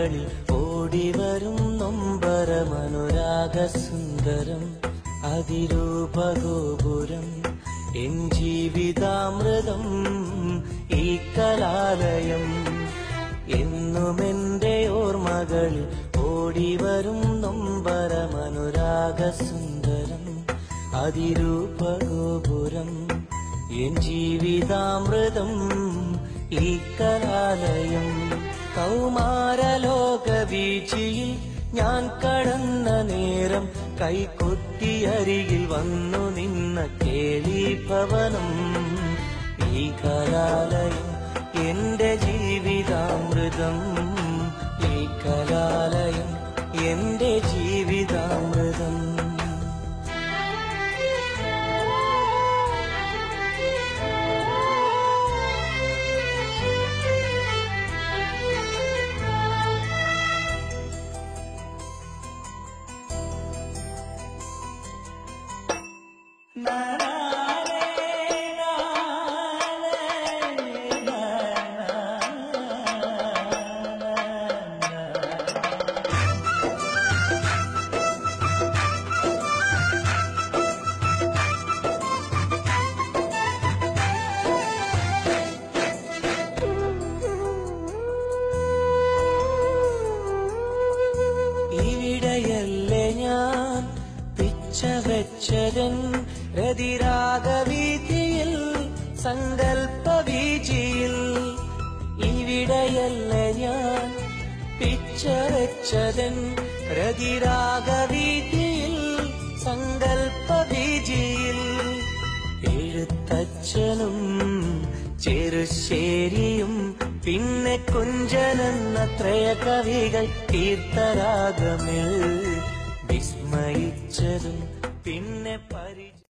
ഓർമ്മകളിൽ ഓടിവരും നൊമ്പരമനുരാഗ സുന്ദരം അതിരൂപഗോപുരം എൻ ജീവിതാമൃതം ഈ കലാലയം എന്നുമെന്റെ ഓർമ്മകളിൽ ഓടിവരും നൊമ്പരമനുരാഗ സുന്ദരം അതിരൂപഗോപുരം എൻ ജീവിതാമൃതം ഈ കലാലയം കൗമാരലോക വീഴ്ചയിൽ ഞാൻ കടന്ന നേരം കൈകൊത്തിയരികിൽ വന്നു നിന്ന കേളീഭവനം ഈ കലാലയം എന്റെ ജീവിതാമൃതം ഈ കലാലയം എന്റെ ജീവിതാമൃതം ഇവിടെയല്ലേ ഞാൻ പിച്ച വെച്ചതൻ രതിരാഗവീതിയിൽ സങ്കൽപ്പ വീചിയിൽ ഇവിടെയല്ലേ ഞാൻ പിച്ച വെച്ചതൻ രതിരാഗവീതിയിൽ സങ്കൽപ്പ വീചിയിൽ എഴുത്തച്ഛനും ചെറുശ്ശേരിയും പിന്നെ കുഞ്ചനെന്ന ത്രയ കവികൾ തീർത്ഥരാഗമിൽ വിസ്മയിച്ചതും പിന്നെ പരി